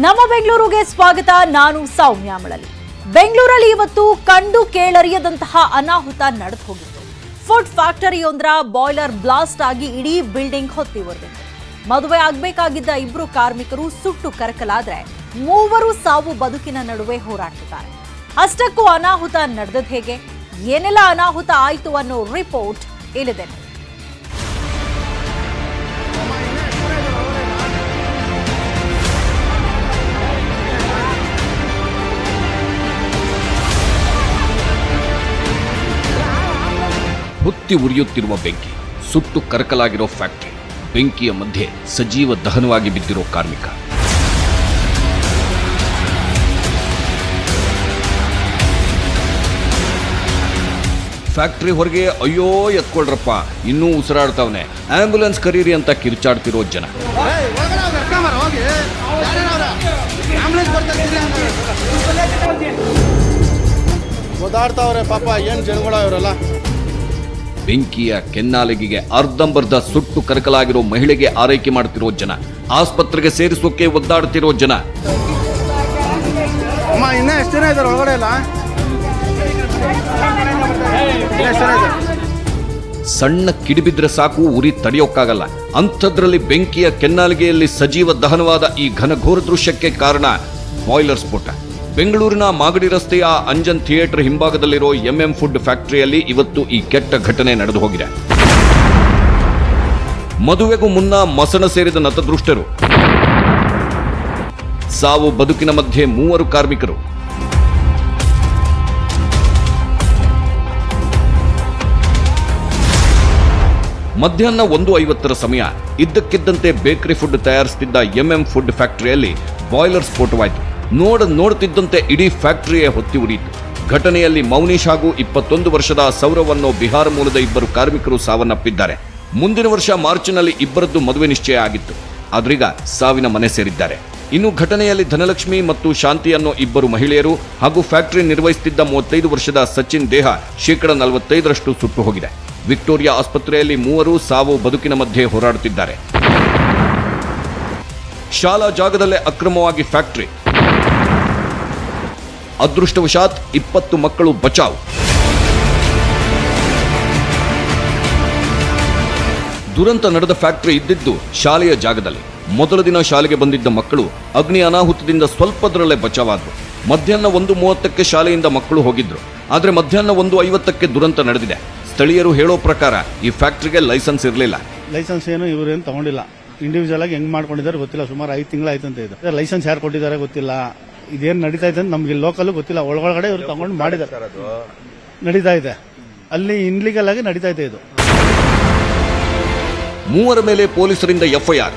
ನಮ್ಮ ಬೆಂಗಳೂರಿಗೆ ಸ್ವಾಗತ ನಾನು ಸೌಮ್ಯ ಮಳಲಿ ಬೆಂಗಳೂರಲ್ಲಿ ಇವತ್ತು ಕಂಡು ಕೇಳರಿಯದಂತಹ ಅನಾಹುತ ನಡೆದು ಹೋಗಿತ್ತು ಫುಡ್ ಫ್ಯಾಕ್ಟರಿಯೊಂದರ ಬಾಯ್ಲರ್ ಬ್ಲಾಸ್ಟ್ ಆಗಿ ಇಡೀ ಬಿಲ್ಡಿಂಗ್ ಹೊತ್ತಿ ಉರಿದಿತ್ತು ಮದುವೆ ಆಗ್ಬೇಕಾಗಿದ್ದ ಇಬ್ರು ಕಾರ್ಮಿಕರು ಸುಟ್ಟು ಕರಕಲಾದ್ರೆ ಮೂವರು ಸಾವು ಬದುಕಿನ ನಡುವೆ ಹೋರಾಡ್ತಿದ್ದಾರೆ ಅಷ್ಟಕ್ಕೂ ಅನಾಹುತ ನಡೆದದ್ ಹೇಗೆ ಏನೆಲ್ಲ ಅನಾಹುತ ಆಯ್ತು ಅನ್ನೋ ರಿಪೋರ್ಟ್ ಇಲ್ಲಿದೆ ನೋಡಿ. ಹೊತ್ತಿ ಉರಿಯುತ್ತಿರುವ ಬೆಂಕಿ ಸುಟ್ಟು ಕರಕಲಾಗಿರೋ ಫ್ಯಾಕ್ಟರಿ ಬೆಂಕಿಯ ಮಧ್ಯೆ ಸಜೀವ ದಹನವಾಗಿ ಬಿದ್ದಿರೋ ಕಾರ್ಮಿಕ ಫ್ಯಾಕ್ಟರಿ ಹೊರಗೆ ಅಯ್ಯೋ ಎತ್ಕೊಳ್ರಪ್ಪ ಇನ್ನೂ ಉಸಿರಾಡ್ತಾವನೆ ಆಂಬ್ಯುಲೆನ್ಸ್ ಕರೀರಿ ಅಂತ ಕಿರ್ಚಾಡ್ತಿರೋ ಜನ ಓದಾಡ್ತಾವ್ರೆ ಪಾಪ ಏನ್ ಜನಗಳ ಇವರೆಲ್ಲ ಬೆಂಕಿಯ ಕೆನ್ನಾಲಿಗೆಗೆ ಅರ್ಧಂಬರ್ಧ ಸುಟ್ಟು ಕರಕಲಾಗಿರೋ ಮಹಿಳೆಗೆ ಆರೈಕೆ ಮಾಡ್ತಿರೋ ಜನ ಆಸ್ಪತ್ರೆಗೆ ಸೇರಿಸೋಕೆ ಒದ್ದಾಡ್ತಿರೋ ಜನ ಅಮ್ಮ ಇನ್ನ ಎಷ್ಟು ಜನ ಇದಾರೆ ಒಳಗಡೆ ಇಲ್ಲ ಇನ್ನ ಎಷ್ಟು ಜನ ಇದ್ದಾರೆ ಸಣ್ಣ ಕಿಡಿಬಿದ್ರೆ ಸಾಕು ಉರಿ ತಡೆಯೋಕ್ಕಾಗಲ್ಲ ಅಂಥದ್ರಲ್ಲಿ ಬೆಂಕಿಯ ಕೆನ್ನಾಲಿಗೆಯಲ್ಲಿ ಸಜೀವ ದಹನವಾದ ಈ ಘನಘೋರ ದೃಶ್ಯಕ್ಕೆ ಕಾರಣ ಬಾಯ್ಲರ್ ಸ್ಫೋಟ ಬೆಂಗಳೂರಿನ ಮಾಗಡಿ ರಸ್ತೆಯ ಅಂಜನ್ ಥಿಯೇಟರ್ ಹಿಂಭಾಗದಲ್ಲಿರೋ ಎಂಎಂ ಫುಡ್ ಫ್ಯಾಕ್ಟರಿಯಲ್ಲಿ ಇವತ್ತು ಈ ಕೆಟ್ಟ ಘಟನೆ ನಡೆದು ಹೋಗಿದೆ ಮದುವೆಗೂ ಮುನ್ನ ಮಸಣ ಸೇರಿದ ನತದೃಷ್ಟರು ಸಾವು ಬದುಕಿನ ಮಧ್ಯೆ ಮೂವರು ಕಾರ್ಮಿಕರು ಮಧ್ಯಾಹ್ನ ಒಂದು ಐವತ್ತರ ಸಮಯ ಇದ್ದಕ್ಕಿದ್ದಂತೆ ಬೇಕರಿ ಫುಡ್ ತಯಾರಿಸುತ್ತಿದ್ದ ಎಂಎಂ ಫುಡ್ ಫ್ಯಾಕ್ಟರಿಯಲ್ಲಿ ಬಾಯ್ಲರ್ ಸ್ಫೋಟವಾಯಿತು ನೋಡ ನೋಡುತ್ತಿದ್ದಂತೆ ಇಡೀ ಫ್ಯಾಕ್ಟರಿಯೇ ಹೊತ್ತಿ ಉರಿಯಿತು ಘಟನೆಯಲ್ಲಿ ಮೌನೀಶ್ ಹಾಗೂ ಇಪ್ಪತ್ತೊಂದು ವರ್ಷದ ಸೌರವ್ ಅನ್ನೋ ಬಿಹಾರ ಮೂಲದ ಇಬ್ಬರು ಕಾರ್ಮಿಕರು ಸಾವನ್ನಪ್ಪಿದ್ದಾರೆ ಮುಂದಿನ ವರ್ಷ ಮಾರ್ಚ್ನಲ್ಲಿ ಇಬ್ಬರದ್ದು ಮದುವೆ ನಿಶ್ಚಯ ಆಗಿತ್ತು ಆದ್ರೀಗ ಸಾವಿನ ಮನೆ ಸೇರಿದ್ದಾರೆ ಇನ್ನು ಘಟನೆಯಲ್ಲಿ ಧನಲಕ್ಷ್ಮಿ ಮತ್ತು ಶಾಂತಿ ಅನ್ನೋ ಇಬ್ಬರು ಮಹಿಳೆಯರು ಹಾಗೂ ಫ್ಯಾಕ್ಟರಿ ನಿರ್ವಹಿಸುತ್ತಿದ್ದ ಮೂವತ್ತೈದು ವರ್ಷದ ಸಚಿನ್ ದೇಹ ಶೇಕಡ ನಲವತ್ತೈದರಷ್ಟು ಸುಟ್ಟು ಹೋಗಿದೆ ವಿಕ್ಟೋರಿಯಾ ಆಸ್ಪತ್ರೆಯಲ್ಲಿ ಮೂವರು ಸಾವು ಬದುಕಿನ ಮಧ್ಯೆ ಹೋರಾಡುತ್ತಿದ್ದಾರೆ ಶಾಲಾ ಜಾಗದಲ್ಲೇ ಅಕ್ರಮವಾಗಿ ಫ್ಯಾಕ್ಟರಿ ಅದೃಷ್ಟವಶಾತ್ ಇಪ್ಪತ್ತು ಮಕ್ಕಳು ಬಚಾವ್ ದುರಂತ ನಡೆದ ಫ್ಯಾಕ್ಟರಿ ಇದ್ದಿದ್ದು ಶಾಲೆಯ ಜಾಗದಲ್ಲಿ ಮೊದಲ ದಿನ ಶಾಲೆಗೆ ಬಂದಿದ್ದ ಮಕ್ಕಳು ಅಗ್ನಿ ಅನಾಹುತದಿಂದ ಸ್ವಲ್ಪದರಲ್ಲೇ ಬಚಾವಾದ್ರು ಮಧ್ಯಾಹ್ನ ಒಂದು ಮೂವತ್ತಕ್ಕೆ ಶಾಲೆಯಿಂದ ಮಕ್ಕಳು ಹೋಗಿದ್ರು ಆದ್ರೆ ಮಧ್ಯಾಹ್ನ ಒಂದು ಐವತ್ತಕ್ಕೆ ದುರಂತ ನಡೆದಿದೆ ಸ್ಥಳೀಯರು ಹೇಳೋ ಪ್ರಕಾರ ಈ ಫ್ಯಾಕ್ಟರಿಗೆ ಲೈಸೆನ್ಸ್ ಇರಲಿಲ್ಲ ಲೈಸೆನ್ಸ್ ಏನು ಇವ್ರೇನು ತಗೊಂಡಿಲ್ಲ ಇಂಡಿವಿಜುವಲ್ ಆಗಿ ಹೆಂಗ್ ಮಾಡ್ಕೊಂಡಿದ್ದಾರೆ ಗೊತ್ತಿಲ್ಲ ಸುಮಾರು ಐದು ತಿಂಗಳಾಯ್ತು ಅಂತ ಇದು ಲೈಸೆನ್ಸ್ ಯಾರು ಕೊಟ್ಟಿದ್ದಾರೆ ಗೊತ್ತಿಲ್ಲ ಇದೇನ್ ನಡೀತಾ ಇದೆ ಅಂತ ನಮ್ಗೆ ಲೋಕಲ್ ಗೊತ್ತಿಲ್ಲ ಒಳಗಡೆ ಇವ್ರು ತಗೊಂಡು ಮಾಡಿದ್ದಾರೆ ನಡೀತಾ ಇದೆ ಅಲ್ಲಿ ಇನ್ಲೀಗಲ್ ಆಗಿ ನಡೀತಾ ಇದೆ ಇದು ಮೂವರ ಮೇಲೆ ಪೊಲೀಸರಿಂದ ಎಫ್ಐಆರ್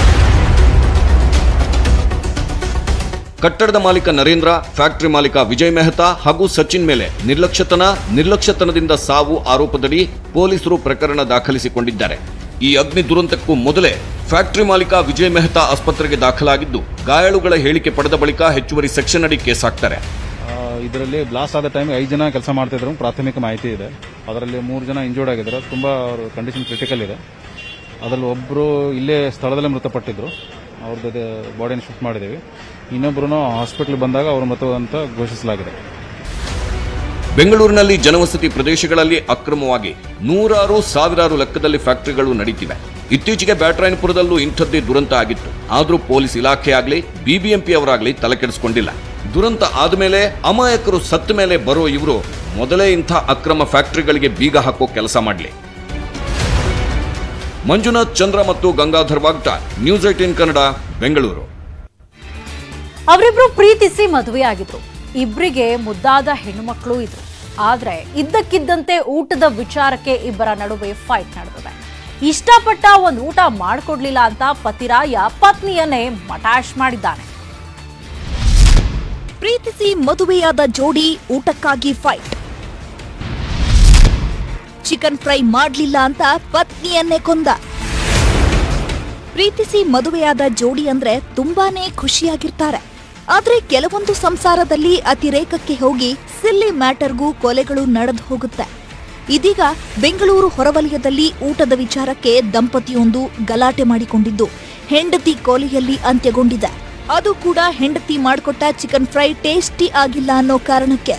ಕಟ್ಟಡದ ಮಾಲೀಕ ನರೇಂದ್ರ ಫ್ಯಾಕ್ಟರಿ ಮಾಲೀಕ ವಿಜಯ್ ಮೆಹ್ತಾ ಹಾಗೂ ಸಚಿನ್ ಮೇಲೆ ನಿರ್ಲಕ್ಷ್ಯತನ ನಿರ್ಲಕ್ಷ್ಯತನದಿಂದ ಸಾವು ಆರೋಪದಡಿ ಪೊಲೀಸರು ಪ್ರಕರಣ ದಾಖಲಿಸಿಕೊಂಡಿದ್ದಾರೆ ಈ ಅಗ್ನಿ ದುರಂತಕ್ಕೂ ಮೊದಲೇ ಫ್ಯಾಕ್ಟರಿ ಮಾಲೀಕ ವಿಜಯ್ ಮೆಹ್ತಾ ಆಸ್ಪತ್ರೆಗೆ ದಾಖಲಾಗಿದ್ದು ಗಾಯಾಳುಗಳ ಹೇಳಿಕೆ ಪಡೆದ ಬಳಿಕ ಹೆಚ್ಚುವರಿ ಸೆಕ್ಷನ್ ಅಡಿ ಕೇಸ್ ಹಾಕ್ತಾರೆ ಇದರಲ್ಲಿ ಬ್ಲಾಸ್ಟ್ ಆದ ಟೈಮ್ ಐದು ಜನ ಕೆಲಸ ಮಾಡ್ತಿದ್ರು ಪ್ರಾಥಮಿಕ ಮಾಹಿತಿ ಇದೆ ಅದರಲ್ಲಿ ಮೂರು ಜನ ಇಂಜೂರ್ಡ್ ಆಗಿದ್ದಾರೆ ತುಂಬಾ ಅವ್ರ ಕಂಡೀಷನ್ ಕ್ರಿಟಿಕಲ್ ಇದೆ ಅದರಲ್ಲಿ ಒಬ್ಬರು ಇಲ್ಲೇ ಸ್ಥಳದಲ್ಲೇ ಮೃತಪಟ್ಟಿದ್ರು ಅವ್ರದ್ದು ಬಾಡಿಯನ್ನು ಶಿಫ್ಟ್ ಮಾಡಿದ್ದೀವಿ ಇನ್ನೊಬ್ಬರು ಹಾಸ್ಪಿಟಲ್ ಬಂದಾಗ ಅವರು ಮೃತ ಅಂತ ಘೋಷಿಸಲಾಗಿದೆ ಬೆಂಗಳೂರಿನಲ್ಲಿ ಜನವಸತಿ ಪ್ರದೇಶಗಳಲ್ಲಿ ಅಕ್ರಮವಾಗಿ ನೂರಾರು ಸಾವಿರಾರು ಲೆಕ್ಕದಲ್ಲಿ ಫ್ಯಾಕ್ಟರಿಗಳು ನಡೀತಿವೆ ಇತ್ತೀಚೆಗೆ ಬ್ಯಾಟ್ರಾಯನಪುರದಲ್ಲೂ ಇಂಥದ್ದೇ ದುರಂತ ಆಗಿತ್ತು ಆದರೂ ಪೊಲೀಸ್ ಇಲಾಖೆ ಆಗಲಿ ಬಿಬಿಎಂಪಿ ಅವರಾಗ್ಲಿ ತಲೆ ಕೆಡಿಸಿಕೊಂಡಿಲ್ಲ ದುರಂತ ಆದಮೇಲೆ ಅಮಾಯಕರು ಸತ್ತ ಮೇಲೆ ಬರೋ ಇವರು ಮೊದಲೇ ಇಂಥ ಅಕ್ರಮ ಫ್ಯಾಕ್ಟರಿಗಳಿಗೆ ಬೀಗ ಹಾಕೋ ಕೆಲಸ ಮಾಡಲಿ ಮಂಜುನಾಥ್ ಚಂದ್ರ ಮತ್ತು ಗಂಗಾಧರ್ ವಾಗ್ಟ ನ್ಯೂಸ್ ಏಟೀನ್ ಕನ್ನಡ ಬೆಂಗಳೂರು ಅವರಿಬ್ರು ಪ್ರೀತಿಸಿ ಮದುವೆಯಾಗಿದ್ರು ಇಬ್ರಿಗೆ ಮುದ್ದಾದ ಹೆಣ್ಣುಮಕ್ಕಳು ಇದ್ರು ಆದ್ರೆ ಇದ್ದಕ್ಕಿದ್ದಂತೆ ಊಟದ ವಿಚಾರಕ್ಕೆ ಇಬ್ಬರ ನಡುವೆ ಫೈಟ್ ನಡೆದಿದೆ ಇಷ್ಟಪಟ್ಟ ಒಂದು ಊಟ ಮಾಡ್ಕೊಡ್ಲಿಲ್ಲ ಅಂತ ಪತಿರಾಯ ಪತ್ನಿಯನ್ನೇ ಮಟಾಶ್ ಮಾಡಿದ್ದಾನೆ ಪ್ರೀತಿಸಿ ಮದುವೆಯಾದ ಜೋಡಿ ಊಟಕ್ಕಾಗಿ ಫೈಟ್ ಚಿಕನ್ ಫ್ರೈ ಮಾಡ್ಲಿಲ್ಲ ಅಂತ ಪತ್ನಿಯನ್ನೇ ಕೊಂದ ಪ್ರೀತಿಸಿ ಮದುವೆಯಾದ ಜೋಡಿ ಅಂದ್ರೆ ತುಂಬಾನೇ ಖುಷಿಯಾಗಿರ್ತಾರೆ ಆದ್ರೆ ಕೆಲವೊಂದು ಸಂಸಾರದಲ್ಲಿ ಅತಿರೇಕಕ್ಕೆ ಹೋಗಿ ಸಿಲ್ಲಿ ಮ್ಯಾಟರ್ಗೂ ಕೊಲೆಗಳು ನಡೆದು ಹೋಗುತ್ತೆ ಇದೀಗ ಬೆಂಗಳೂರು ಹೊರವಲಯದಲ್ಲಿ ಊಟದ ವಿಚಾರಕ್ಕೆ ದಂಪತಿಯೊಂದು ಗಲಾಟೆ ಮಾಡಿಕೊಂಡಿದ್ದು ಹೆಂಡತಿ ಕೊಲೆಯಲ್ಲಿ ಅಂತ್ಯಗೊಂಡಿದೆ ಅದು ಕೂಡ ಹೆಂಡತಿ ಮಾಡಿಕೊಟ್ಟ ಚಿಕನ್ ಫ್ರೈ ಟೇಸ್ಟಿ ಆಗಿಲ್ಲ ಅನ್ನೋ ಕಾರಣಕ್ಕೆ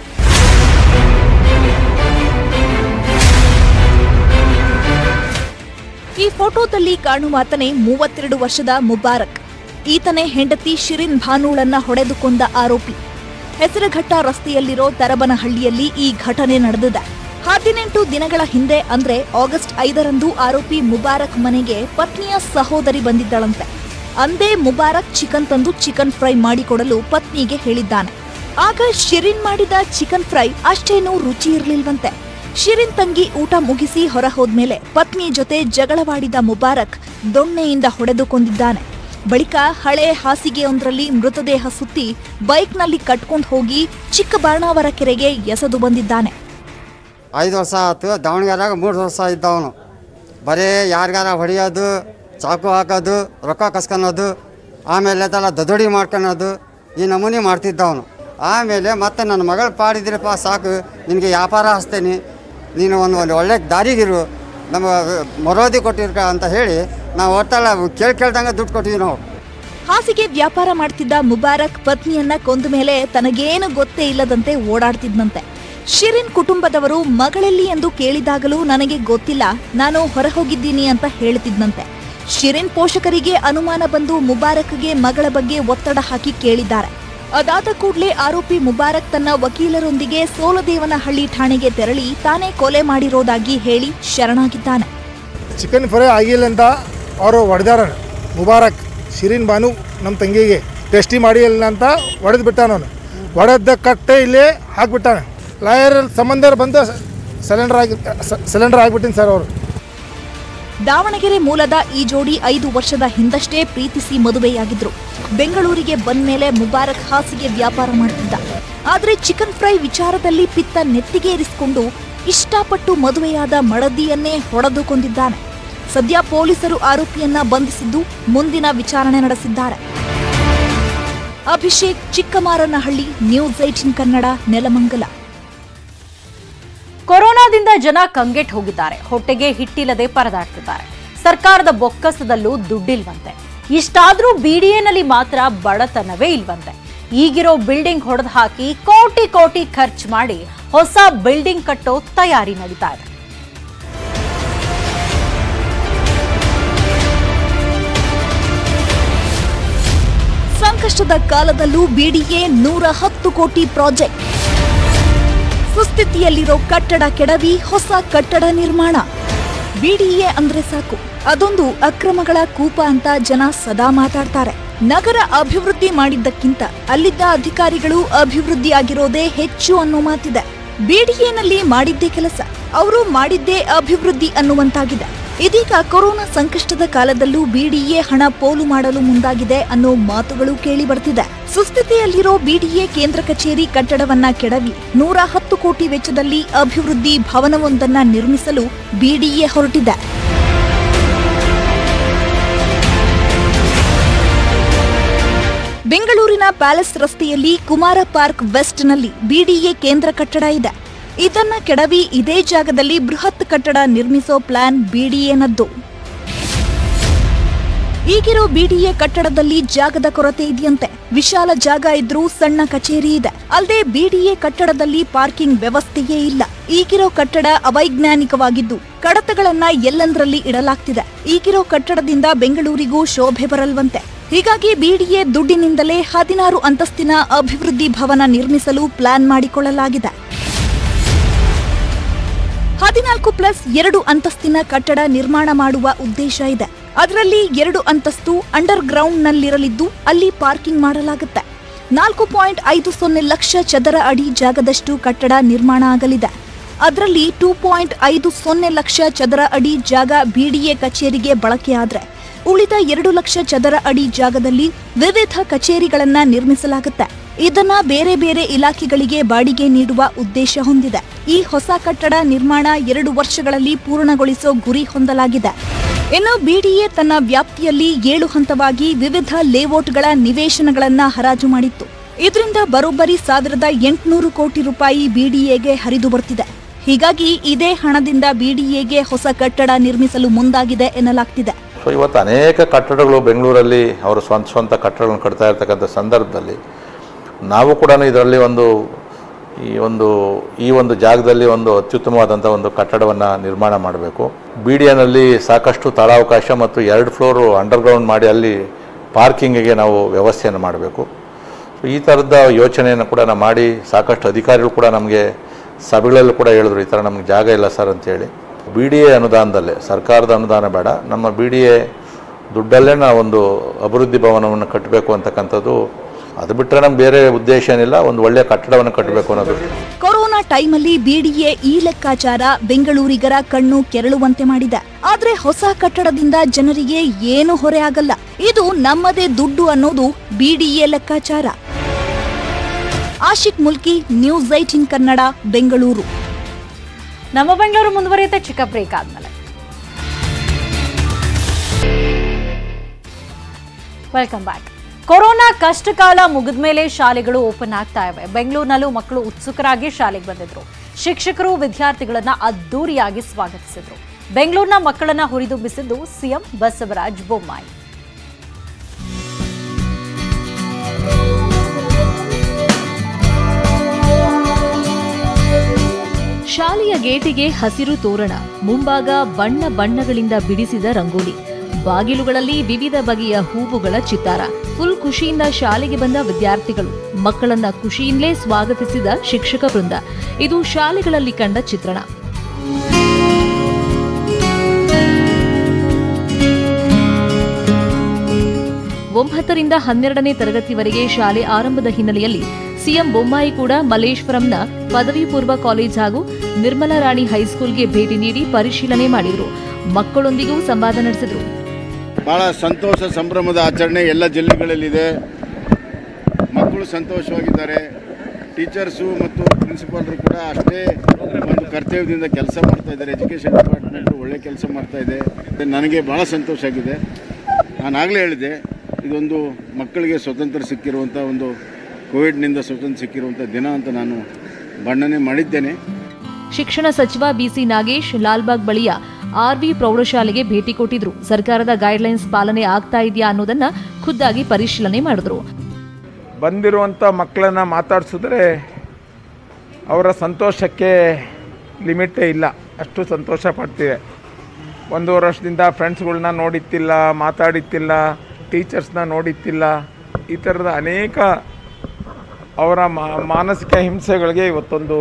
ಈ ಫೋಟೋದಲ್ಲಿ ಕಾಣುವಾತನೇ ಮೂವತ್ತೆರಡು ವರ್ಷದ ಮುಬಾರಕ್ ಈತನೇ ಹೆಂಡತಿ ಶಿರಿನ್ ಭಾನೂಳನ್ನ ಹೊಡೆದುಕೊಂಡ ಆರೋಪಿ ಹೆಸರುಘಟ್ಟ ರಸ್ತೆಯಲ್ಲಿರೋ ತರಬನಹಳ್ಳಿಯಲ್ಲಿ ಈ ಘಟನೆ ನಡೆದಿದೆ ಹದಿನೆಂಟು ದಿನಗಳ ಹಿಂದೆ ಅಂದ್ರೆ ಆಗಸ್ಟ್ ಐದರಂದು ಆರೋಪಿ ಮುಬಾರಕ್ ಮನೆಗೆ ಪತ್ನಿಯ ಸಹೋದರಿ ಬಂದಿದ್ದಳಂತೆ ಅಂದೇ ಮುಬಾರಕ್ ಚಿಕನ್ ತಂದು ಚಿಕನ್ ಫ್ರೈ ಮಾಡಿಕೊಡಲು ಪತ್ನಿಗೆ ಹೇಳಿದ್ದಾನೆ ಆಗ ಶಿರಿನ್ ಮಾಡಿದ ಚಿಕನ್ ಫ್ರೈ ಅಷ್ಟೇನೂ ರುಚಿ ಇರ್ಲಿಲ್ವಂತೆ ಶಿರಿನ್ ತಂಗಿ ಊಟ ಮುಗಿಸಿ ಹೊರ ಹೋದ್ಮೇಲೆ ಪತ್ನಿ ಜೊತೆ ಜಗಳವಾಡಿದ ಮುಬಾರಕ್ ದೊಣ್ಣೆಯಿಂದ ಹೊಡೆದು ಕೊಂದಿದ್ದಾನೆ ಬಳಿಕ ಹಳೆ ಹಾಸಿಗೆಯೊಂದರಲ್ಲಿ ಮೃತದೇಹ ಸುತ್ತಿ ಬೈಕ್ನಲ್ಲಿ ಕಟ್ಕೊಂಡು ಹೋಗಿ ಚಿಕ್ಕಬಾಣಾವರ ಕೆರೆಗೆ ಎಸೆದು ಬಂದಿದ್ದಾನೆ ಐದು ವರ್ಷ ಆಯ್ತು ದಾವಣಗೆರೆಯಾಗ ಮೂರು ವರ್ಷ ಇದ್ದವನು ಬರೀ ಯಾರಿಗಾರ ಹೊಡೆಯೋದು ಚಾಕು ಹಾಕೋದು ರೊಕ್ಕ ಕಸ್ಕೊಳೋದು ಆಮೇಲೆ ಅದೆಲ್ಲ ದದೋಡಿ ಮಾಡ್ಕೊಳೋದು ಈ ನಮೂನಿ ಮಾಡ್ತಿದ್ದವನು ಆಮೇಲೆ ಮತ್ತೆ ನನ್ನ ಮಗಳು ಪಾಡಿದ್ರಪ್ಪ ಸಾಕು ನಿನಗೆ ವ್ಯಾಪಾರ ಹಚ್ತೇನೆ ನೀನು ಒಂದು ಒಂದು ಒಳ್ಳೆ ದಾರಿಗಿರು ನಮ್ಮ ಮರೋದಿ ಕೊಟ್ಟಿರ್ಕ ಅಂತ ಹೇಳಿ ನಾವು ಒಟ್ಟಲ್ಲ ಕೇಳಿ ಕೇಳ್ದಂಗೆ ದುಡ್ಡು ಕೊಟ್ಟಿವಿ ನಾವು ಹಾಸಿಗೆ ವ್ಯಾಪಾರ ಮಾಡ್ತಿದ್ದ ಮುಬಾರಕ್ ಪತ್ನಿಯನ್ನ ಕೊಂದ ಮೇಲೆ ತನಗೇನು ಗೊತ್ತೇ ಇಲ್ಲದಂತೆ ಓಡಾಡ್ತಿದ್ನಂತೆ ಶಿರಿನ್ ಕುಟುಂಬದವರು ಮಗಳಲ್ಲಿ ಎಂದು ಕೇಳಿದಾಗಲೂ ನನಗೆ ಗೊತ್ತಿಲ್ಲ ನಾನು ಹೊರ ಹೋಗಿದ್ದೀನಿ ಅಂತ ಹೇಳ್ತಿದ್ನಂತೆ ಶಿರಿನ್ ಪೋಷಕರಿಗೆ ಅನುಮಾನ ಬಂದು ಮುಬಾರಕ್ಗೆ ಮಗಳ ಬಗ್ಗೆ ಒತ್ತಡ ಹಾಕಿ ಕೇಳಿದ್ದಾರೆ ಅದಾದ ಕೂಡಲೇ ಆರೋಪಿ ಮುಬಾರಕ್ ತನ್ನ ವಕೀಲರೊಂದಿಗೆ ಸೋಲದೇವನಹಳ್ಳಿ ಠಾಣೆಗೆ ತೆರಳಿ ತಾನೇ ಕೊಲೆ ಮಾಡಿರೋದಾಗಿ ಹೇಳಿ ಶರಣಾಗಿದ್ದಾನೆ ಚಿಕನ್ ಫ್ರೈ ಆಗಿಲ್ಲ ಅಂತ ಅವರು ಹೊಡೆದಾರ ಮುಬಾರಕ್ ಶಿರೀನ್ ಬಾನು ನಮ್ಮ ತಂಗಿಗೆ ಟೇಸ್ಟಿ ಮಾಡಿಲ್ಲ ಅಂತ ಹೊಡೆದು ಬಿಟ್ಟಾನ ಹೊಡೆದ ಕಟ್ಟೆ ಇಲ್ಲೇ ಹಾಕ್ಬಿಟ್ಟಾನೆ ಲಾಯರ್ ಸಂಬಂಧ ಬಂದು ಸಿಲಿಂಡರ್ ಆಗಿ ಸಿಲಿಂಡರ್ ಆಗಿಬಿಟ್ಟಿನಿ ಸರ್ ಅವರು ದಾವಣಗೆರೆ ಮೂಲದ ಈ ಜೋಡಿ ಐದು ವರ್ಷದ ಹಿಂದಷ್ಟೇ ಪ್ರೀತಿಸಿ ಮದುವೆಯಾಗಿದ್ರು ಬೆಂಗಳೂರಿಗೆ ಬಂದ್ಮೇಲೆ ಮುಬಾರಕ್ ಹಾಸಿಗೆ ವ್ಯಾಪಾರ ಮಾಡ್ತಿದ್ದ ಆದ್ರೆ ಚಿಕನ್ ಫ್ರೈ ವಿಚಾರದಲ್ಲಿ ಪಿತ್ತ ನೆತ್ತಿಗೇರಿಸಿಕೊಂಡು ಇಷ್ಟಪಟ್ಟು ಮದುವೆಯಾದ ಮಡದಿಯನ್ನೇ ಹೊಡೆದು ಕೊಂದಿದ್ದಾನೆ ಸದ್ಯ ಪೊಲೀಸರು ಆರೋಪಿಯನ್ನ ಬಂಧಿಸಿದ್ದು ಮುಂದಿನ ವಿಚಾರಣೆ ನಡೆಸಿದ್ದಾರೆ ಅಭಿಷೇಕ್ ಚಿಕ್ಕಮಾರನಹಳ್ಳಿ ನ್ಯೂಸ್ ಏಟಿನ್ ಕನ್ನಡ ನೆಲಮಂಗಲ ಕೊರೋನಾದಿಂದ ಜನ ಕಂಗೆಟ್ ಹೋಗಿದ್ದಾರೆ ಹೊಟ್ಟೆಗೆ ಹಿಟ್ಟಿಲ್ಲದೆ ಪರದಾಡ್ತಿದ್ದಾರೆ ಸರ್ಕಾರದ ಬೊಕ್ಕಸದಲ್ಲೂ ದುಡ್ಡಿಲ್ವಂತೆ ಇಷ್ಟಾದ್ರೂ ಬಿಡಿಎನಲ್ಲಿ ಮಾತ್ರ ಬಡತನವೇ ಇಲ್ವಂತೆ ಈಗಿರೋ ಬಿಲ್ಡಿಂಗ್ ಹೊಡೆದು ಹಾಕಿ ಕೋಟಿ ಕೋಟಿ ಖರ್ಚು ಮಾಡಿ ಹೊಸ ಬಿಲ್ಡಿಂಗ್ ಕಟ್ಟೋ ತಯಾರಿ ನಡೀತಾ ಇದೆ ಸಂಕಷ್ಟದ ಕಾಲದಲ್ಲೂ ಬಿಡಿಎ ನೂರ ಹತ್ತು ಕೋಟಿ ಪ್ರಾಜೆಕ್ಟ್ ಸುಸ್ಥಿತಿಯಲ್ಲಿರೋ ಕಟ್ಟಡ ಕೆಡವಿ ಹೊಸ ಕಟ್ಟಡ ನಿರ್ಮಾಣ ಬಿಡಿಎ ಅಂದ್ರೆ ಸಾಕು ಅದೊಂದು ಅಕ್ರಮಗಳ ಕೂಪ ಅಂತ ಜನ ಸದಾ ಮಾತಾಡ್ತಾರೆ ನಗರ ಅಭಿವೃದ್ಧಿ ಮಾಡಿದ್ದಕ್ಕಿಂತ ಅಲ್ಲಿದ್ದ ಅಧಿಕಾರಿಗಳು ಅಭಿವೃದ್ಧಿ ಆಗಿರೋದೇ ಹೆಚ್ಚು ಅನ್ನೋ ಮಾತಿದೆ ಬಿಡಿಎನಲ್ಲಿ ಮಾಡಿದ್ದೇ ಕೆಲಸ ಅವರು ಮಾಡಿದ್ದೇ ಅಭಿವೃದ್ಧಿ ಅನ್ನುವಂತಾಗಿದೆ ಇದೀಗ ಕೊರೋನಾ ಸಂಕಷ್ಟದ ಕಾಲದಲ್ಲೂ ಬಿಡಿಎ ಹಣ ಪೋಲು ಮಾಡಲು ಮುಂದಾಗಿದೆ ಅನ್ನೋ ಮಾತುಗಳು ಕೇಳಿ ಬರ್ತಿದೆ ಸುಸ್ಥಿತಿಯಲ್ಲಿರೋ ಬಿಡಿಎ ಕೇಂದ್ರ ಕಚೇರಿ ಕಟ್ಟಡವನ್ನ ಕೆಡವಿ ನೂರ ಹತ್ತು ಕೋಟಿ ವೆಚ್ಚದಲ್ಲಿ ಅಭಿವೃದ್ಧಿ ಭವನವೊಂದನ್ನ ನಿರ್ಮಿಸಲು ಬಿಡಿಎ ಹೊರಟಿದೆ ಬೆಂಗಳೂರಿನ ಪ್ಯಾಲೇಸ್ ರಸ್ತೆಯಲ್ಲಿ ಕುಮಾರ ಪಾರ್ಕ್ ವೆಸ್ಟ್ನಲ್ಲಿ ಬಿಡಿಎ ಕೇಂದ್ರ ಕಟ್ಟಡ ಇದೆ ಇದನ್ನ ಕೆಡವಿ ಇದೇ ಜಾಗದಲ್ಲಿ ಬೃಹತ್ ಕಟ್ಟಡ ನಿರ್ಮಿಸೋ ಪ್ಲಾನ್ ಬಿಡಿಎನದ್ದು ಈಗಿರೋ ಬಿಡಿಎ ಕಟ್ಟಡದಲ್ಲಿ ಜಾಗದ ಕೊರತೆ ಇದೆಯಂತೆ ವಿಶಾಲ ಜಾಗ ಇದ್ರೂ ಸಣ್ಣ ಕಚೇರಿ ಇದೆ ಅಲ್ಲದೆ ಬಿಡಿಎ ಕಟ್ಟಡದಲ್ಲಿ ಪಾರ್ಕಿಂಗ್ ವ್ಯವಸ್ಥೆಯೇ ಇಲ್ಲ ಈಗಿರೋ ಕಟ್ಟಡ ಅವೈಜ್ಞಾನಿಕವಾಗಿದ್ದು ಕಡತಗಳನ್ನ ಎಲ್ಲಂದ್ರಲ್ಲಿ ಇಡಲಾಗ್ತಿದೆ ಈಗಿರೋ ಕಟ್ಟಡದಿಂದ ಬೆಂಗಳೂರಿಗೂ ಶೋಭೆ ಬರಲ್ವಂತೆ ಹೀಗಾಗಿ ಬಿಡಿಎ ದುಡ್ಡಿನಿಂದಲೇ ಹದಿನಾರು ಅಂತಸ್ತಿನ ಅಭಿವೃದ್ಧಿ ಭವನ ನಿರ್ಮಿಸಲು ಪ್ಲಾನ್ ಮಾಡಿಕೊಳ್ಳಲಾಗಿದೆ ಹದಿನಾಲ್ಕು ಪ್ಲಸ್ ಎರಡು ಅಂತಸ್ತಿನ ಕಟ್ಟಡ ನಿರ್ಮಾಣ ಮಾಡುವ ಉದ್ದೇಶ ಇದೆ ಅದರಲ್ಲಿ ಎರಡು ಅಂತಸ್ತು ಅಂಡರ್ ಗ್ರೌಂಡ್ನಲ್ಲಿರಲಿದ್ದು ಅಲ್ಲಿ ಪಾರ್ಕಿಂಗ್ ಮಾಡಲಾಗುತ್ತೆ ನಾಲ್ಕು ಪಾಯಿಂಟ್ ಐದು ಸೊನ್ನೆ ಲಕ್ಷ ಚದರ ಅಡಿ ಜಾಗದಷ್ಟು ಕಟ್ಟಡ ನಿರ್ಮಾಣ ಆಗಲಿದೆ ಅದರಲ್ಲಿ ಟೂ ಪಾಯಿಂಟ್ ಐದು ಸೊನ್ನೆ ಲಕ್ಷ ಚದರ ಅಡಿ ಜಾಗ ಬಿಡಿಎ ಕಚೇರಿಗೆ ಬಳಕೆಯಾದ್ರೆ ಉಳಿದ ಎರಡು ಲಕ್ಷ ಚದರ ಅಡಿ ಜಾಗದಲ್ಲಿ ವಿವಿಧ ಕಚೇರಿಗಳನ್ನ ನಿರ್ಮಿಸಲಾಗುತ್ತೆ ಇದನ್ನ ಬೇರೆ ಬೇರೆ ಇಲಾಖೆಗಳಿಗೆ ಬಾಡಿಗೆ ನೀಡುವ ಉದ್ದೇಶ ಹೊಂದಿದೆ ಈ ಹೊಸ ಕಟ್ಟಡ ನಿರ್ಮಾಣ ಎರಡು ವರ್ಷಗಳಲ್ಲಿ ಪೂರ್ಣಗೊಳಿಸೋ ಗುರಿ ಹೊಂದಲಾಗಿದೆ ಇನ್ನು ಬಿಡಿಎ ತನ್ನ ವ್ಯಾಪ್ತಿಯಲ್ಲಿ ಏಳು ಹಂತವಾಗಿ ವಿವಿಧ ಲೇಔಟ್ಗಳ ನಿವೇಶನಗಳನ್ನ ಹರಾಜು ಮಾಡಿತ್ತು ಇದರಿಂದ ಬರೋಬ್ಬರಿ ಸಾವಿರದ ಎಂಟುನೂರು ಕೋಟಿ ರೂಪಾಯಿ ಬಿಡಿಎಗೆ ಹರಿದು ಬರ್ತಿದೆ ಹೀಗಾಗಿ ಇದೇ ಹಣದಿಂದ ಬಿಡಿಎಗೆ ಹೊಸ ಕಟ್ಟಡ ನಿರ್ಮಿಸಲು ಮುಂದಾಗಿದೆ ಎನ್ನಲಾಗ್ತಿದೆ ಸೊ ಇವತ್ತು ಅನೇಕ ಕಟ್ಟಡಗಳು ಬೆಂಗಳೂರಲ್ಲಿ ಅವರು ಸ್ವಂತ ಸ್ವಂತ ಕಟ್ಟಡಗಳನ್ನು ಕಟ್ತಾ ಇರ್ತಕ್ಕಂಥ ಸಂದರ್ಭದಲ್ಲಿ ನಾವು ಕೂಡ ಇದರಲ್ಲಿ ಒಂದು ಈ ಒಂದು ಈ ಒಂದು ಜಾಗದಲ್ಲಿ ಒಂದು ಅತ್ಯುತ್ತಮವಾದಂಥ ಒಂದು ಕಟ್ಟಡವನ್ನು ನಿರ್ಮಾಣ ಮಾಡಬೇಕು ಬಿ ಡಿ ಎನಲ್ಲಿ ಸಾಕಷ್ಟು ತಳಾವಕಾಶ ಮತ್ತು ಎರಡು ಫ್ಲೋರು ಅಂಡರ್ಗ್ರೌಂಡ್ ಮಾಡಿ ಅಲ್ಲಿ ಪಾರ್ಕಿಂಗಿಗೆ ನಾವು ವ್ಯವಸ್ಥೆಯನ್ನು ಮಾಡಬೇಕು ಸೊ ಈ ಥರದ ಯೋಚನೆಯನ್ನು ಕೂಡ ನಾವು ಮಾಡಿ ಸಾಕಷ್ಟು ಅಧಿಕಾರಿಗಳು ಕೂಡ ನಮಗೆ ಸಭೆಗಳಲ್ಲೂ ಕೂಡ ಹೇಳಿದ್ರು ಈ ಥರ ನಮಗೆ ಜಾಗ ಇಲ್ಲ ಸರ್ ಅಂತೇಳಿ ಬಿ ಡಿ ಎ ಅನುದಾನದಲ್ಲೇ ಸರ್ಕಾರದ ಅನುದಾನ ಬೇಡ ನಮ್ಮ ಬಿ ಡಿ ಎ ದುಡ್ಡಲ್ಲೇ ನಾವು ಒಂದು ಅಭಿವೃದ್ಧಿ ಭವನವನ್ನು ಕಟ್ಟಬೇಕು ಅಂತಕ್ಕಂಥದ್ದು ಅದು ಬಿಟ್ಟರೆ ನಮ್ಗೆ ಬೇರೆ ಉದ್ದೇಶ ಏನಿಲ್ಲ ಒಂದು ಒಳ್ಳೆಯ ಕಟ್ಟಡವನ್ನು ಕಟ್ಟಬೇಕು ಅನ್ನೋದು ಕೊರೋನಾ ಟೈಮಲ್ಲಿ ಬಿಡಿಎ ಈ ಲೆಕ್ಕಾಚಾರ ಬೆಂಗಳೂರಿಗರ ಕಣ್ಣು ಕೆರಳುವಂತೆ ಮಾಡಿದೆ ಆದ್ರೆ ಹೊಸ ಕಟ್ಟಡದಿಂದ ಜನರಿಗೆ ಏನು ಹೊರೆ ಆಗಲ್ಲ ಇದು ನಮ್ಮದೇ ದುಡ್ಡು ಅನ್ನೋದು ಬಿಡಿಎ ಲೆಕ್ಕಾಚಾರ ಆಶಿಕ್ ಮುಲ್ಕಿ ನ್ಯೂಸ್ ಏಟಿನ್ ಕನ್ನಡ ಬೆಂಗಳೂರು ನಮ್ಮ ಬೆಂಗಳೂರು ಮುಂದುವರಿಯುತ್ತೆ ಚಿಕ್ಕ ಬ್ರೇಕ್ ಆದ್ಮೇಲೆ ವೆಲ್ಕಮ್ ಬ್ಯಾಕ್ ಕೊರೋನಾ ಕಷ್ಟಕಾಲ ಮುಗಿದ್ಮೇಲೆ ಶಾಲೆಗಳು ಓಪನ್ ಆಗ್ತಾ ಇವೆ ಬೆಂಗಳೂರಿನಲ್ಲೂ ಮಕ್ಕಳು ಉತ್ಸುಕರಾಗಿ ಶಾಲೆಗೆ ಬಂದಿದ್ರು ಶಿಕ್ಷಕರು ವಿದ್ಯಾರ್ಥಿಗಳನ್ನ ಅದ್ದೂರಿಯಾಗಿ ಸ್ವಾಗತಿಸಿದ್ರು ಬೆಂಗಳೂರಿನ ಮಕ್ಕಳನ್ನ ಹುರಿದುಂಬಿಸಿದ್ದು ಸಿಎಂ ಬಸವರಾಜ ಬೊಮ್ಮಾಯಿ ಶಾಲೆಯ ಗೇಟಿಗೆ ಹಸಿರು ತೋರಣ ಮುಂಭಾಗ ಬಣ್ಣ ಬಣ್ಣಗಳಿಂದ ಬಿಡಿಸಿದ ರಂಗೋಲಿ ಬಾಗಿಲುಗಳಲ್ಲಿ ವಿವಿಧ ಬಗೆಯ ಹೂವುಗಳ ಚಿತ್ತಾರ ಫುಲ್ ಖುಷಿಯಿಂದ ಶಾಲೆಗೆ ಬಂದ ವಿದ್ಯಾರ್ಥಿಗಳು ಮಕ್ಕಳನ್ನ ಖುಷಿಯಿಂದಲೇ ಸ್ವಾಗತಿಸಿದ ಶಿಕ್ಷಕ ವೃಂದ ಇದು ಶಾಲೆಗಳಲ್ಲಿ ಕಂಡ ಚಿತ್ರಣ ಒಂಬತ್ತರಿಂದ ಹನ್ನೆರಡನೇ ತರಗತಿವರೆಗೆ ಶಾಲೆ ಆರಂಭದ ಹಿನ್ನೆಲೆಯಲ್ಲಿ ಸಿಎಂ ಬೊಮ್ಮಾಯಿ ಕೂಡ ಮಲ್ಲೇಶ್ವರಂನ ಪದವಿ ಪೂರ್ವ ಕಾಲೇಜ್ ಹಾಗೂ ನಿರ್ಮಲಾ ರಾಣಿ ಹೈಸ್ಕೂಲ್ಗೆ ಭೇಟಿ ನೀಡಿ ಪರಿಶೀಲನೆ ಮಾಡಿದರು ಮಕ್ಕಳೊಂದಿಗೂ ಸಂವಾದ ನಡೆಸಿದರು ಭಾಳ ಸಂತೋಷ ಸಂಭ್ರಮದ ಆಚರಣೆ ಎಲ್ಲ ಜಿಲ್ಲೆಗಳಲ್ಲಿದೆ ಮಕ್ಕಳು ಸಂತೋಷವಾಗಿದ್ದಾರೆ ಟೀಚರ್ಸು ಮತ್ತು ಪ್ರಿನ್ಸಿಪಾಲ್ರು ಕೂಡ ಅಷ್ಟೇ ಒಂದು ಕರ್ತವ್ಯದಿಂದ ಕೆಲಸ ಮಾಡ್ತಾ ಇದ್ದಾರೆ ಎಜುಕೇಷನ್ ಡಿಪಾರ್ಟ್ಮೆಂಟು ಒಳ್ಳೆ ಕೆಲಸ ಮಾಡ್ತಾ ಇದೆ ನನಗೆ ಭಾಳ ಸಂತೋಷ ಆಗಿದೆ ನಾನು ಆಗಲೇ ಹೇಳಿದೆ ಇದೊಂದು ಮಕ್ಕಳಿಗೆ ಸ್ವತಂತ್ರ ಸಿಕ್ಕಿರುವಂಥ ಒಂದು ಕೋವಿಡ್ನಿಂದ ಸ್ವತಂತ್ರ ಸಿಕ್ಕಿರುವಂಥ ದಿನ ಅಂತ ನಾನು ಬಣ್ಣನೆ ಮಾಡಿದ್ದೇನೆ ಶಿಕ್ಷಣ ಸಚಿವ ಬಿಸಿ ನಾಗೇಶ್ ಲಾಲ್ಬಾಗ್ ಬಳಿಯ ಆರ್ವಿ ಪ್ರೌಢಶಾಲೆಗೆ ಭೇಟಿ ಕೊಟ್ಟಿದ್ರು ಸರ್ಕಾರದ ಗೈಡ್ಲೈನ್ಸ್ ಪಾಲನೆ ಆಗ್ತಾ ಇದೆಯಾ ಅನ್ನೋದನ್ನ ಖುದ್ದಾಗಿ ಪರಿಶೀಲನೆ ಮಾಡಿದ್ರು ಬಂದಿರುವಂಥ ಮಕ್ಕಳನ್ನ ಮಾತಾಡಿಸಿದ್ರೆ ಅವರ ಸಂತೋಷಕ್ಕೆ ಲಿಮಿಟೇ ಇಲ್ಲ ಅಷ್ಟು ಸಂತೋಷ ಪಡ್ತಿವೆ ಒಂದೂವರೆ ವರ್ಷದಿಂದ ಫ್ರೆಂಡ್ಸ್ಗಳ್ನ ನೋಡಿತ್ತಿಲ್ಲ ಮಾತಾಡಿತ್ತಿಲ್ಲ ಟೀಚರ್ಸ್ನ ನೋಡಿತ್ತಿಲ್ಲ ಈ ಥರದ ಅನೇಕ ಅವರ ಮಾ- ಮಾನಸಿಕ ಹಿಂಸೆಗಳಿಗೆ ಇವತ್ತೊಂದು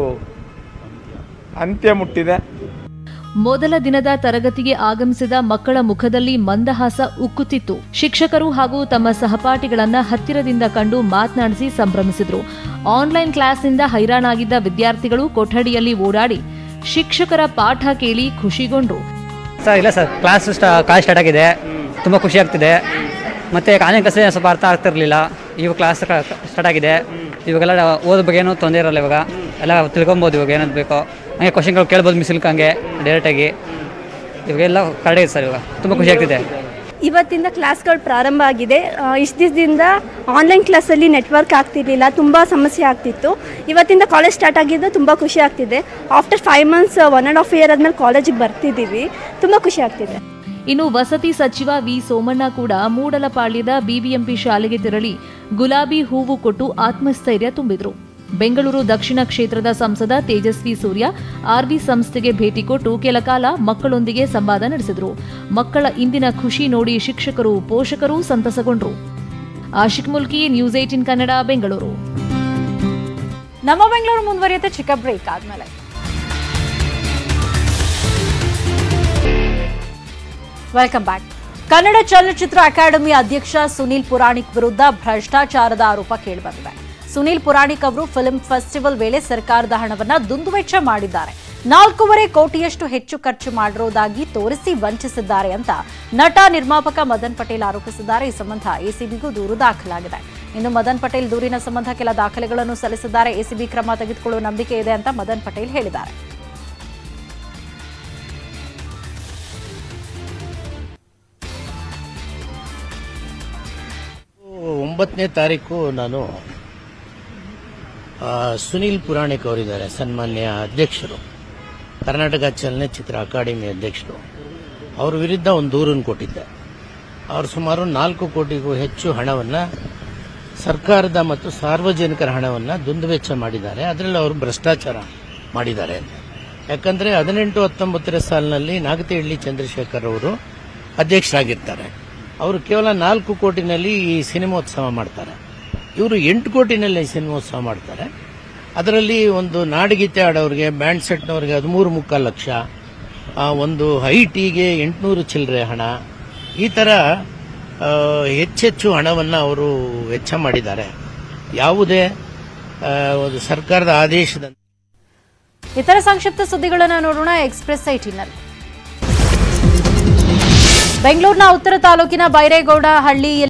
ಅಂತ್ಯ ಮುಟ್ಟಿದೆ ಮೊದಲ ದಿನದ ತರಗತಿಗೆ ಆಗಮಿಸಿದ ಮಕ್ಕಳ ಮುಖದಲ್ಲಿ ಮಂದಹಾಸ ಉಕ್ಕುತ್ತಿತ್ತು ಶಿಕ್ಷಕರು ಹಾಗೂ ತಮ್ಮ ಸಹಪಾಠಿಗಳನ್ನ ಹತ್ತಿರದಿಂದ ಕಂಡು ಮಾತನಾಡಿಸಿ ಸಂಭ್ರಮಿಸಿದ್ರು ಆನ್ಲೈನ್ ಕ್ಲಾಸ್ನಿಂದ ಹೈರಾಣಾಗಿದ್ದ ವಿದ್ಯಾರ್ಥಿಗಳು ಕೊಠಡಿಯಲ್ಲಿ ಓಡಾಡಿ ಶಿಕ್ಷಕರ ಪಾಠ ಕೇಳಿ ಖುಷಿಗೊಂಡ್ರು ಸರ್ ಇಲ್ಲ ಸರ್ ಕ್ಲಾಸ್ ಸ್ಟಾ ಕಾಲೇಜ್ ಸ್ಟಾರ್ಟ್ ಆಗಿದೆ ತುಂಬ ಖುಷಿ ಆಗ್ತಿದೆ ಮತ್ತು ಆನ್ಲೈನ್ ಕ್ಲಾಸ್ ಸ್ವಲ್ಪ ಅರ್ಥ ಆಗ್ತಿರಲಿಲ್ಲ ಇವಾಗ ಕ್ಲಾಸ್ ಸ್ಟಾರ್ಟ್ ಆಗಿದೆ ಇವಾಗೆಲ್ಲ ಓದೋ ಬಗ್ಗೆ ಏನೂ ತೊಂದರೆ ಇರಲ್ಲ ಇವಾಗ ಎಲ್ಲ ತಿಳ್ಕೊಬೋದು ಇವಾಗ ಏನಾದ್ರು ಬೇಕೋ ಹಂಗೆ ಕ್ವಶನ್ಗಳು ಕೇಳ್ಬೋದು ಮಿಸ್ಲಿಕ್ ಹಂಗೆ ಡೈರೆಕ್ಟಾಗಿ ಇವಾಗೆಲ್ಲ ಕರೆಕ್ಟ್ ಇದೆ ಸರ್ ಇವಾಗ ತುಂಬ ಖುಷಿ ಆಗ್ತಿದೆ ಇವತ್ತಿಂದ ಕ್ಲಾಸ್ಗಳು ಪ್ರಾರಂಭ ಆಗಿದೆ ಇಷ್ಟು ದಿವಸದಿಂದ ಆನ್ಲೈನ್ ಕ್ಲಾಸಲ್ಲಿ ನೆಟ್ವರ್ಕ್ ಆಗ್ತಿರ್ಲಿಲ್ಲ ತುಂಬ ಸಮಸ್ಯೆ ಆಗ್ತಿತ್ತು ಇವತ್ತಿಂದ ಕಾಲೇಜ್ ಸ್ಟಾರ್ಟ್ ಆಗಿದ್ದು ತುಂಬ ಖುಷಿ ಆಗ್ತಿದೆ after five months one and half year ಆದಮೇಲೆ ಕಾಲೇಜಿಗೆ ಬರ್ತಿದ್ದೀವಿ ತುಂಬ ಖುಷಿ ಆಗ್ತಿದೆ ಇನ್ನು ವಸತಿ ಸಚಿವ ವಿ ಸೋಮಣ್ಣ ಕೂಡ ಮೂಡಲಪಾಳ್ಯದ ಬಿಬಿಎಂಪಿ ಶಾಲೆಗೆ ತೆರಳಿ ಗುಲಾಬಿ ಹೂವು ಕೊಟ್ಟು ಆತ್ಮಸ್ಥೈರ್ಯ ತುಂಬಿದ್ರು ಬೆಂಗಳೂರು ದಕ್ಷಿಣ ಕ್ಷೇತ್ರದ ಸಂಸದ ತೇಜಸ್ವಿ ಸೂರ್ಯ ಆರ್ವಿ ಸಂಸ್ಥೆಗೆ ಭೇಟಿ ಕೊಟ್ಟು ಕೆಲಕಾಲ ಮಕ್ಕಳೊಂದಿಗೆ ಸಂವಾದ ನಡೆಸಿದ್ರು ಮಕ್ಕಳ ಇಂದಿನ ಖುಷಿ ನೋಡಿ ಶಿಕ್ಷಕರು ಪೋಷಕರು ಸಂತಸಗೊಂಡ್ರು ಆಶಿಕ್ ಮುಲ್ಕಿ ನ್ಯೂಸ್ ಏಟಿನ್ ಕನ್ನಡ ಬೆಂಗಳೂರು ನಮ್ಮ ಬೆಂಗಳೂರು ಮುಂದುವರಿಯುತ್ತೆ ಚಿಕ್ಕ ಬ್ರೇಕ್ ಆದ್ಮೇಲೆ ವೆಲ್ಕಮ್ ಬ್ಯಾಕ್ ಕನ್ನಡ ಚಲನಚಿತ್ರ ಅಕಾಡೆಮಿ ಅಧ್ಯಕ್ಷ ಸುನೀಲ್ ಪುರಾಣಿಕ್ ವಿರುದ್ಧ ಭ್ರಷ್ಟಾಚಾರದ ಆರೋಪ ಕೇಳಿಬಂದಿದೆ ಸುನೀಲ್ ಪುರಾಣಿಕ್ ಅವರು ಫಿಲ್ಮ್ ಫೆಸ್ಟಿವಲ್ ವೇಳೆ ಸರ್ಕಾರದ ಹಣವನ್ನ ದುಂದುವೆಚ್ಚ ಮಾಡಿದ್ದಾರೆ ನಾಲ್ಕೂವರೆ ಕೋಟಿಯಷ್ಟು ಹೆಚ್ಚು ಖರ್ಚು ಮಾಡಿರುವುದಾಗಿ ತೋರಿಸಿ ವಂಚಿಸಿದ್ದಾರೆ ಅಂತ ನಟ ನಿರ್ಮಾಪಕ ಮದನ್ ಪಟೇಲ್ ಆರೋಪಿಸಿದ್ದಾರೆ ಈ ಸಂಬಂಧ ಎಸಿಬಿಗೂ ದೂರು ದಾಖಲಾಗಿದೆ ಇನ್ನು ಮದನ್ ಪಟೇಲ್ ದೂರಿನ ಸಂಬಂಧ ಕೆಲ ದಾಖಲೆಗಳನ್ನು ಸಲ್ಲಿಸಿದ್ದಾರೆ ಎಸಿಬಿ ಕ್ರಮ ತೆಗೆದುಕೊಳ್ಳುವ ನಂಬಿಕೆ ಇದೆ ಅಂತ ಮದನ್ ಪಟೇಲ್ ಹೇಳಿದ್ದಾರೆ ಒಂಬತ್ತನೇ ತಾರೀಕು ನಾನು ಆ, ಸುನೀಲ್ ಪುರಾಣಿಕ್ ಅವರಿದ್ದಾರೆ ಸನ್ಮಾನ್ಯ ಅಧ್ಯಕ್ಷರು ಕರ್ನಾಟಕ ಚಲನಚಿತ್ರ ಅಕಾಡೆಮಿ ಅಧ್ಯಕ್ಷರು ಅವ್ರ ವಿರುದ್ಧ ಒಂದು ದೂರನ್ನು ಕೊಟ್ಟಿದ್ದೆ ಅವರು ಸುಮಾರು ನಾಲ್ಕು ಕೋಟಿಗೂ ಹೆಚ್ಚು ಹಣವನ್ನು ಸರ್ಕಾರದ ಮತ್ತು ಸಾರ್ವಜನಿಕರ ಹಣವನ್ನು ದುಂದುವೆಚ್ಚ ಮಾಡಿದ್ದಾರೆ ಅದರಲ್ಲಿ ಅವರು ಭ್ರಷ್ಟಾಚಾರ ಮಾಡಿದ್ದಾರೆ ಯಾಕಂದರೆ ಹದಿನೆಂಟು ಹತ್ತೊಂಬತ್ತರ ಸಾಲಿನಲ್ಲಿ ನಾಗತಿಹಳ್ಳಿ ಚಂದ್ರಶೇಖರ್ ಅವರು ಅಧ್ಯಕ್ಷರಾಗಿರ್ತಾರೆ ಅವರು ಕೇವಲ ನಾಲ್ಕು ಕೋಟಿನಲ್ಲಿ ಈ ಸಿನಿಮೋತ್ಸವ ಮಾಡ್ತಾರೆ ಇವರು ಎಂಟು ಕೋಟಿನಲ್ಲಿ ಸಿನಿಮೋತ್ಸವ ಮಾಡ್ತಾರೆ ಅದರಲ್ಲಿ ಒಂದು ನಾಡಗೀತೆ ಆಡೋರಿಗೆ ಬ್ಯಾಂಡ್ ಸೆಟ್ನವ್ರಿಗೆ ಹದಿಮೂರು ಮುಕ್ಕಾಲು ಲಕ್ಷ ಆ, ಒಂದು ಹೈಟಿಗೆ ಎಂಟುನೂರು ಚಿಲ್ಲರೆ ಹಣ ಈ ಥರ ಆ, ಹೆಚ್ಚೆಚ್ಚು ಹಣವನ್ನು ಅವರು ವೆಚ್ಚ ಮಾಡಿದ್ದಾರೆ ಯಾವುದೇ ಆ, ಒಂದು ಸರ್ಕಾರದ ಆದೇಶದ ಇತರ ಸಂಕ್ಷಿಪ್ತ ಸುದ್ದಿಗಳನ್ನ ನೋಡೋಣ ಎಕ್ಸ್ಪ್ರೆಸ್ ಐಟಿನಲ್ಲಿ ಬೆಂಗಳೂರಿನ ಉತ್ತರ ತಾಲೂಕಿನ ಬೈರೇಗೌಡ ಹಳ್ಳಿ